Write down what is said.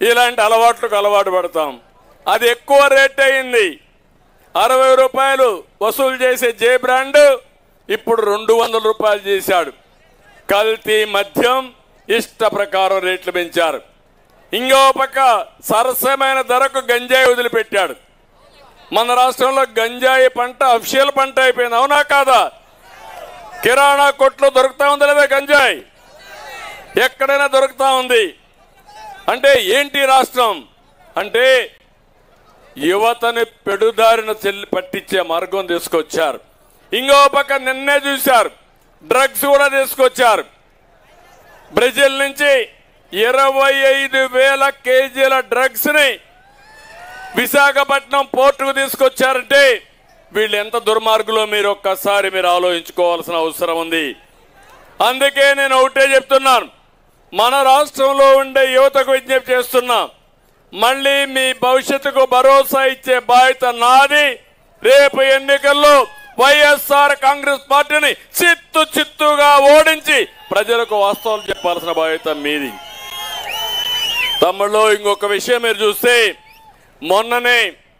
ఇలాంటి అలవాట్లకు అలవాటు పడతాం అది ఎక్కువ రేట్ అయింది అరవై రూపాయలు వసూలు చేసే జే బ్రాండ్ ఇప్పుడు రెండు వందల రూపాయలు చేశాడు కల్తీ మద్యం ఇష్ట ప్రకారం రేట్లు పెంచారు ఇంకో పక్క సరసమైన ధరకు గంజాయి వదిలిపెట్టాడు మన రాష్ట్రంలో గంజాయి పంట అఫిషియల్ పంట అయిపోయింది అవునా కాదా కిరాణా కొట్లో దొరుకుతా ఉంది లేదా గంజాయి ఎక్కడైనా దొరుకుతా ఉంది అంటే ఏంటి రాష్ట్రం అంటే యువతని పెడుదారిన చెల్లి పట్టించే మార్గం తీసుకొచ్చారు ఇంకో పక్క నిన్నే చూశారు డ్రగ్స్ కూడా తీసుకొచ్చారు బ్రెజిల్ నుంచి ఇరవై ఐదు వేల కేజీల డ్రగ్స్ ని విశాఖపట్నం పోర్టుకు తీసుకొచ్చారంటే వీళ్ళు ఎంత దుర్మార్గులో మీరు ఒక్కసారి మీరు ఆలోచించుకోవాల్సిన అవసరం ఉంది అందుకే నేను ఒకటే చెప్తున్నాను మన రాష్ట్రంలో ఉండే యువతకు విజ్ఞప్తి చేస్తున్నా మళ్ళీ మీ భవిష్యత్తుకు భరోసా ఇచ్చే బాధ్యత నాది రేపు ఎన్నికల్లో వైఎస్ఆర్ కాంగ్రెస్ పార్టీని చిత్తు చిత్తుగా ఓడించి ప్రజలకు వాస్తవాలు చెప్పాల్సిన బాధ్యత మీది తమ్ముళ్ళు ఇంకొక విషయం మీరు చూస్తే మొన్ననే